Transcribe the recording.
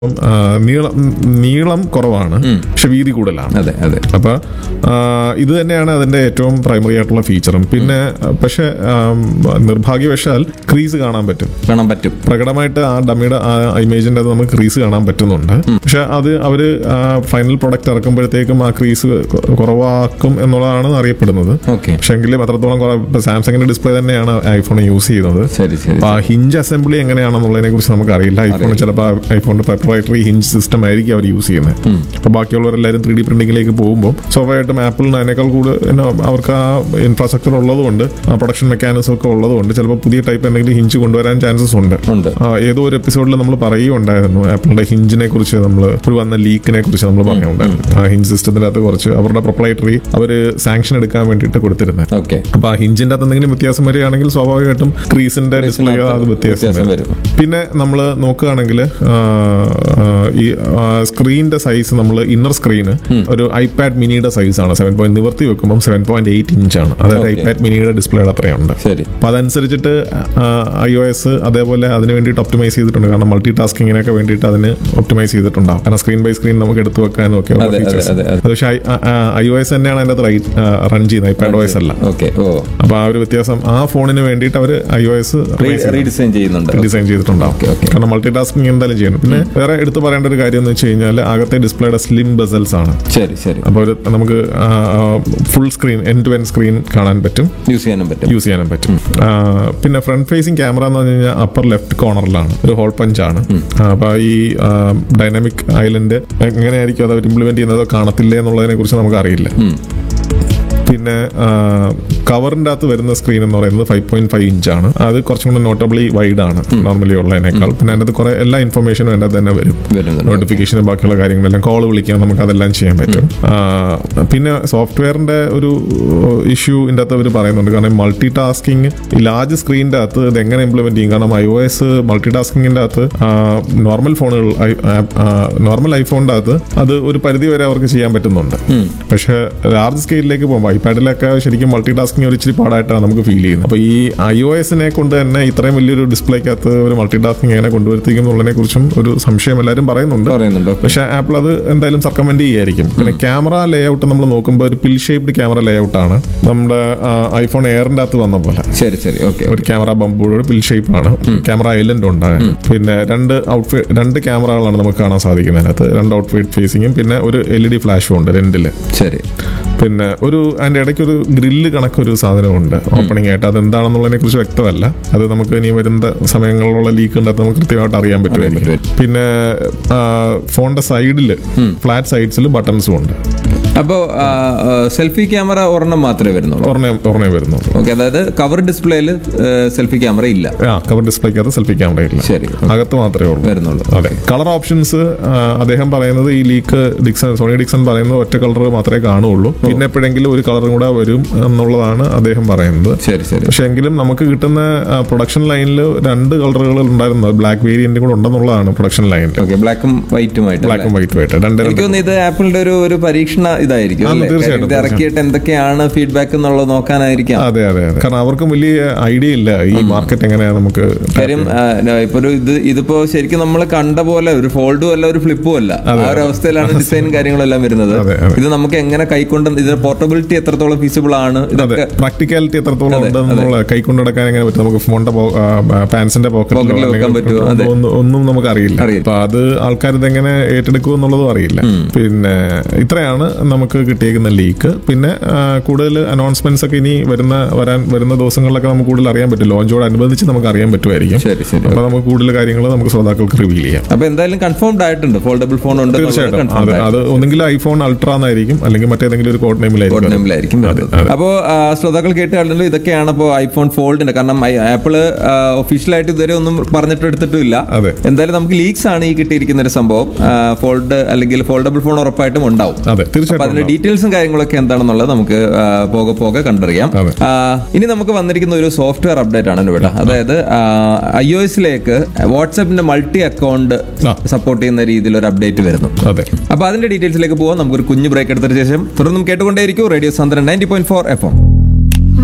ആ, നീളം നീളം കുറവാണ് പക്ഷെ വീതി കൂടുതലാണ് അതെ അതെ അപ്പൊ ആ, ഇത് തന്നെയാണ് അതിന്റെ ഏറ്റവും പ്രൈമറി ആയിട്ടുള്ള ഫീച്ചറും പിന്നെ പക്ഷെ നിർഭാഗ്യവശാൽ ക്രീസ് കാണാൻ പറ്റും കാണാൻ പറ്റും പ്രകടമായിട്ട് ആ ഡമ്മിയുടെ ആ ഇമേജിന്റെ അത് നമുക്ക് ക്രീസ് കാണാൻ പറ്റുന്നുണ്ട് പക്ഷെ അത് അവര് ഫൈനൽ പ്രൊഡക്റ്റ് ഇറക്കുമ്പോഴത്തേക്കും ആ ക്രീസ് കുറവാക്കും എന്നുള്ളതാണ് അറിയപ്പെടുന്നത് ഓക്കെ പക്ഷെ എങ്കിലും അത്രത്തോളം കുറവ് ഇപ്പൊ സാംസങ്ങിന്റെ ഡിസ്പ്ലേ തന്നെയാണ് ഐഫോൺ യൂസ് ചെയ്യുന്നത് ശരി ശരി അപ്പൊ ആ ഹിഞ്ച് അസംബ്ലി എങ്ങനെയാണെന്നുള്ളതിനെ കുറിച്ച് നമുക്ക് അറിയില്ല ഐഫോൺ ചിലപ്പോൾ ഐഫോണിന്റെ പ്രൊപ്രൈറ്ററി ഹിഞ്ച് സിസ്റ്റം ആയിരിക്കും അവർ യൂസ് ചെയ്യുന്നത് അപ്പൊ ബാക്കിയുള്ളവരെല്ലാവരും ത്രീ ഡി പ്രിന്റിംഗിലേക്ക് പോകുമ്പോൾ സ്വാഭാവികമായിട്ടും ആപ്പിളിന് അതിനേക്കാൾ കൂടുതൽ പിന്നെ അവർക്ക് ആ ഇൻഫ്രാസ്ട്രക്ചർ ഉള്ളതുകൊണ്ട് ആ പ്രൊഡക്ഷൻ മെക്കാനിസം ഒക്കെ ഉള്ളതുകൊണ്ട് ചിലപ്പോൾ പുതിയ ടൈപ്പ് എന്തെങ്കിലും ഹിഞ്ച് കൊണ്ടുവരാൻ ചാൻസസ് ഉണ്ട് ഉണ്ട് ആ, ഏതോ ഒരു എപ്പിസോഡിൽ നമ്മൾ പറയുകയുണ്ടായിരുന്നു ആപ്പിളിന്റെ ഹിഞ്ചിനെ കുറിച്ച് നമ്മൾ ഒരു വന്ന ലീക്കിനെ കുറിച്ച് നമ്മൾ പറയുന്നുണ്ടായിരുന്നു ആ ഹിഞ്ച് സിസ്റ്റത്തിന്റെ അകത്ത് കുറച്ച് അവരുടെ പ്രൊപ്രൈറ്ററി അവര് സാങ്ഷൻ എടുക്കാൻ വേണ്ടിയിട്ട് കൊടുത്തിരുന്നത് ഓക്കെ അപ്പൊ ആ ഹിഞ്ചിന്റെ അകത്ത് എന്തെങ്കിലും വ്യത്യാസം വരികയാണെങ്കിൽ സ്വാഭാവികമായിട്ടും ക്രീസിന്റെ ഡിസ്പ്ലേ അത് വ്യത്യാസം വ്യത്യാസം വരും വരും പിന്നെ നമ്മൾ നോക്കുകയാണെങ്കിൽ ഈ സ്ക്രീനിന്റെ സൈസ് നമ്മൾ ഇന്നർ സ്ക്രീന് ഒരു ഐപാഡ് മിനിയുടെ സൈസാണ് സെവൻ പോയിന്റ് നിവർത്തി വെക്കുമ്പോൾ സെവൻ പോയിന്റ് എയ്റ്റ് ഇഞ്ചാണ് അതായത് Okay. ഐപാഡ് മിനിയുടെ ഡിസ്പ്ലേയുടെ അത്രയുണ്ട് ശരി അപ്പൊ അതനുസരിച്ചിട്ട് ഐ ഒ എസ് അതേപോലെ അതിന് വേണ്ടിയിട്ട് ഒപ്റ്റിമൈസ് ചെയ്തിട്ടുണ്ട് കാരണം മൾട്ടി ടാസ്കിങ്ങിനൊക്കെ വേണ്ടിയിട്ട് അതിന് ഒപ്റ്റിമൈസ് ചെയ്തിട്ടുണ്ടാവും കാരണം സ്ക്രീൻ ബൈ സ്ക്രീൻ നമുക്ക് എടുത്തു വെക്കാനും ഒക്കെ അതെ, അതെ, അതെ, അതെ. പക്ഷേ ഐ ഒ എസ് തന്നെയാണ് അതിന്റെ റൺ ചെയ്യുന്നത് ഐപാഡ് ഒ എസ് അല്ല ഓക്കെ ഓ അപ്പൊ ആ ഒരു വ്യത്യാസം ആ ഫോണിന് വേണ്ടിയിട്ട് അവർ ഐ ഒ എസ് റീഡിസൈൻ ചെയ്യുന്നുണ്ട് ഡിസൈൻ ചെയ്തിട്ടുണ്ടാവും Okay, okay. കാരണം മൾട്ടി ടാസ്കിങ് എന്തായാലും ചെയ്യണം പിന്നെ വേറെ എടുത്തു പറയേണ്ട ഒരു കാര്യം എന്ന് വെച്ച് കഴിഞ്ഞാൽ അകത്തെ ഡിസ്പ്ലേയുടെ സ്ലിം ബസൽസ് ആണ് ശരി ശരി അപ്പോൾ ഒരു നമുക്ക് full screen end to end screen കാണാൻ പറ്റും യൂസ് ചെയ്യാനും പറ്റും യൂസ് ചെയ്യാനും പറ്റും ആ, പിന്നെ ഫ്രണ്ട് ഫേസിങ് ക്യാമറ എന്ന് പറഞ്ഞു കഴിഞ്ഞാൽ അപ്പർ ലെഫ്റ്റ് കോർണറിലാണ് ഒരു ഹോൾ പഞ്ചാണ് അപ്പൊ ഈ ഡൈനാമിക് ഐലൻഡ് എങ്ങനെയായിരിക്കും അത് അവർ ഇംപ്ലിമെന്റ് ചെയ്യുന്നതോ കാണത്തില്ലേ എന്നുള്ളതിനെ കുറിച്ച് നമുക്ക് അറിയില്ല പിന്നെ കവറിന്റെ അകത്ത് വരുന്ന സ്ക്രീൻ എന്ന് പറയുന്നത് ഫൈവ് പോയിന്റ് ഫൈവ് ഇഞ്ചാണ് അത് കുറച്ചും കൂടി നോട്ടബിളി വൈഡ് ആണ് നോർമലി ഉള്ളതിനേക്കാൾ പിന്നെ അതിനകത്ത് കുറെ എല്ലാ ഇൻഫർമേഷനും അതിൻ്റെ അകത്ത് തന്നെ വരും വരുന്നുണ്ട് നോട്ടിഫിക്കേഷനും ബാക്കിയുള്ള കാര്യങ്ങളെല്ലാം കോൾ വിളിക്കാൻ നമുക്ക് അതെല്ലാം ചെയ്യാൻ പറ്റും ആ, പിന്നെ സോഫ്റ്റ്വെയറിന്റെ ഒരു ഇഷ്യൂ ഇതിൻ്റെ അകത്ത് അവർ പറയുന്നുണ്ട് കാരണം മൾട്ടി ടാസ്കിങ് ഈ ലാർജ് സ്ക്രീനിന്റെ അകത്ത് ഇത് എങ്ങനെ ഇംപ്ലിമെന്റ് ചെയ്യും കാരണം ഐ ഒ എസ് മൾട്ടി ടാസ്കിങ്ങിന്റെ അകത്ത് നോർമൽ ഫോണുകൾ നോർമൽ ഐഫോണിന്റെ അകത്ത് അത് ഒരു പരിധി വരെ അവർക്ക് ചെയ്യാൻ പറ്റുന്നുണ്ട് പക്ഷെ ലാർജ് സ്കെയിലിലേക്ക് പോകുമ്പോൾ ഐപാഡിലൊക്കെ ശരിക്കും മൾട്ടി ടാസ്കിങ് ഒരു ഇച്ചിരി പാടായിട്ടാണ് നമുക്ക് ഫീൽ ചെയ്യുന്നത് അപ്പൊ ഈ ഐ ഒ എസിനെ കൊണ്ട് തന്നെ ഇത്രയും വലിയൊരു ഡിസ്പ്ലേക്കകത്ത് ഒരു മൾട്ടി ടാസ്കിങ് എങ്ങനെ കൊണ്ടുവരുത്തിക്കും എന്നുള്ളതിനെ കുറിച്ചും ഒരു സംശയം എല്ലാവരും പറയുന്നുണ്ട് പറയുന്നുണ്ട് പക്ഷെ ആപ്പിൾ അത് എന്തായാലും സർക്കമെന്റ് ചെയ്യായിരിക്കും പിന്നെ ക്യാമറ ലേഔട്ട് നമ്മൾ നോക്കുമ്പോൾ ഒരു പിൽ ഷേപ്ഡ് ക്യാമറ ലേഔട്ട് ആണ് നമ്മുടെ ഐഫോൺ എയറിന്റെ അകത്ത് വന്ന പോലെ ശരി ശരി ഓക്കെ ഒരു ക്യാമറ ബമ്പോട് പിൽ ഷേപ്പ് ആണ് ക്യാമറ ഐലൻഡ് ഉണ്ട് പിന്നെ രണ്ട് ഔട്ട്ഫിറ്റ് രണ്ട് ക്യാമറകളാണ് നമുക്ക് കാണാൻ സാധിക്കുന്നത് അതിനകത്ത് രണ്ട് ഔട്ട്ഫിറ്റ് ഫേസിങ്ങും പിന്നെ ഒരു എൽ ഇ ഡി ഫ്ലാഷും ഉണ്ട് രണ്ടില് ശരി പിന്നെ ഒരു അതിന്റെ ഇടയ്ക്ക് ഒരു ഗ്രില്ല് കണക്കൊരു സാധനമുണ്ട് ഓപ്പണിംഗ് ആയിട്ട് അത് എന്താണെന്നുള്ളതിനെ കുറിച്ച് വ്യക്തമല്ല അത് നമുക്ക് ഇനി വരുന്ന സമയങ്ങളിലുള്ള ലീക്ക് ഉണ്ട് അത് നമുക്ക് കൃത്യമായിട്ട് അറിയാൻ പറ്റുമായിരിക്കും പറ്റും. പിന്നെ ഫോണിന്റെ സൈഡിൽ ഫ്ലാറ്റ് സൈഡ്സിൽ ബട്ടൺസും ഉണ്ട് അപ്പോ സെൽഫി ക്യാമറ ഒരെണ്ണം മാത്രമേ വരുന്നുള്ളൂ ഒരെണ്ണേ ഒരെണ്ണേ വരുന്നുള്ളൂ ഓക്കെ അതായത് കവർ ഡിസ്പ്ലേയിൽ സെൽഫി ക്യാമറ ഇല്ല ആ കവർ ഡിസ്പ്ലേക്കകത്ത് സെൽഫി ക്യാമറ ഇല്ല ശരി അകത്ത് മാത്രമേ ഉള്ളൂ വരുന്നുള്ളൂ അതെ കളർ ഓപ്ഷൻസ് അദ്ദേഹം പറയുന്നത് ഈ ലീക്ക് ഡിക്സൺ സോണി ഡിക്സൺ പറയുന്നത് ഒറ്റ കളർ മാത്രമേ കാണുള്ളൂ പിന്നെ എപ്പോഴെങ്കിലും ഒരു കളറും കൂടെ വരും എന്നുള്ളതാണ് അദ്ദേഹം പറയുന്നത് ശരി ശരി പക്ഷെ എങ്കിലും നമുക്ക് കിട്ടുന്ന പ്രൊഡക്ഷൻ ലൈനിൽ രണ്ട് കളറുകൾ ഉണ്ടായിരുന്നത് ബ്ലാക്ക് വേരിയന്റ് കൂടെ ഉണ്ടെന്നുള്ളതാണ് പ്രൊഡക്ഷൻ ലൈനിൽ ഓക്കെ ബ്ലാക്കും വൈറ്റുമായിട്ട് ബ്ലാക്കും വൈറ്റ് ആയിട്ട് രണ്ട് എനിക്ക് രണ്ട് തോന്നുന്നു ഇത് ആപ്പിളിന്റെ ഒരു ഒരു പരീക്ഷണ ഇതായിരിക്കും ആ, അല്ലേ? തീർച്ചയായിട്ടും, ഇത് ഇറക്കിയിട്ട് എന്തൊക്കെയാണ് ഫീഡ്ബാക്ക് എന്നുള്ളത് നോക്കാനായിരിക്കാം അതെ അതെ അതെ കാരണം അവർക്കും വലിയ ഐഡിയ ഇല്ല ഈ മാർക്കറ്റ് എങ്ങനെയാ നമുക്ക് കാര്യം ആ, ന- ഇപ്പൊ ഒരു ഇത് ഇതിപ്പോ ശരിക്കും നമ്മൾ കണ്ട പോലെ ഒരു ഫോൾഡും അല്ല ഒരു ഫ്ലിപ്പും അല്ല ആ ഒരു അവസ്ഥയിലാണ് ഡിസൈനും കാര്യങ്ങളെല്ലാം വരുന്നത് അതെ, അതെ. ഇത് നമുക്ക് എങ്ങനെ കൈക്കൊണ്ട് ഇതിന്റെ പോർട്ടബിലിറ്റി എത്രത്തോളം ഫീസിബിൾ ആണ് അതെ ഇതൊക്കെ പ്രാക്ടിക്കാലിറ്റി എത്രത്തോളം ഉണ്ടെന്നുള്ള കൈ കൊണ്ടെടുക്കാൻ എങ്ങനെ പറ്റും നമുക്ക് ഫോണിന്റെ പാൻസിന്റെ Pocket ൽ വെക്കാൻ പറ്റുമോ? അതെ. പോക്കറ്റിലോ ഒന്നും നമുക്ക് അറിയില്ല അറിയില്ല. അപ്പൊ അത് ആൾക്കാർ ഇതെങ്ങനെ ഏറ്റെടുക്കും എന്നുള്ളതും അറിയില്ല പിന്നെ ഇത്രയാണ് നമുക്ക് കിട്ടിയേക്കുന്ന ലീക്ക് പിന്നെ കൂടുതൽ അനൗൺസ്മെന്റ്സ് ഒക്കെ ഇനി വരുന്ന വരാൻ വരുന്ന ദിവസങ്ങളിലൊക്കെ നമുക്ക് കൂടുതൽ അറിയാൻ പറ്റും ലോഞ്ചോട് അനുബന്ധിച്ച് നമുക്ക് അറിയാൻ പറ്റുമായിരിക്കും ശരി ശരി അപ്പൊ നമുക്ക് കൂടുതൽ കാര്യങ്ങൾ നമുക്ക് ശ്രോതാക്കൾക്ക് റിവീൽ ചെയ്യാം അപ്പൊ എന്തായാലും കൺഫേംഡ് ആയിട്ടുണ്ട് ഫോൾഡബിൾ ഫോൺ ഉണ്ട് തീർച്ചയായിട്ടും അത് അത് ഒന്നെങ്കിൽ ഐഫോൺ അൾട്ര എന്നായിരിക്കും അല്ലെങ്കിൽ മറ്റേതെങ്കിലും ഒരു കോഡ് നെയിമിലായിരിക്കും നെയിമിലായിരിക്കും അപ്പോ ശ്രോതാക്കൾ കേട്ട് കണ്ടല്ലോ ഇതൊക്കെയാണ് ഇപ്പോൾ ഐഫോൺ ഫോൾഡിന്റെ കാരണം ആപ്പിള് ഒഫീഷ്യലായിട്ട് ഇതുവരെ ഒന്നും പറഞ്ഞിട്ട് എടുത്തിട്ടില്ല അതെ. എന്തായാലും നമുക്ക് ലീക്സ് ആണ് ഈ കിട്ടിയിരിക്കുന്ന ഒരു സംഭവം ഫോൾഡ് അല്ലെങ്കിൽ ഫോൾഡബിൾ ഫോൺ ഉറപ്പായിട്ടും ഉണ്ടാവും അതെ അപ്പൊ തീർച്ചയായിട്ടും അതിന്റെ ഡീറ്റെയിൽസും കാര്യങ്ങളൊക്കെ എന്താണെന്നുള്ളത് നമുക്ക് ആ, പോകെ പോകെ കണ്ടറിയാം അതെ. ആ, ഇനി നമുക്ക് വന്നിരിക്കുന്ന ഒരു സോഫ്റ്റ്വെയർ അപ്ഡേറ്റ് ആണ് ഇവിടെ അതായത് ഐ ഒ എസിലേക്ക് വാട്സാപ്പിന്റെ മൾട്ടി അക്കൗണ്ട് ആ. സപ്പോർട്ട് ചെയ്യുന്ന രീതിയിൽ ഒരു അപ്ഡേറ്റ് വരുന്നു അതെ അപ്പൊ അതിന്റെ ഡീറ്റെയിൽസിലേക്ക് പോകാം നമുക്കൊരു കുഞ്ഞു ബ്രേക്ക് എടുത്തതിന് ശേഷം തുടർന്നും കേട്ടുകൊണ്ടേയിരിക്കും റേഡിയോ സന്ദ്രൻ ninety point four F M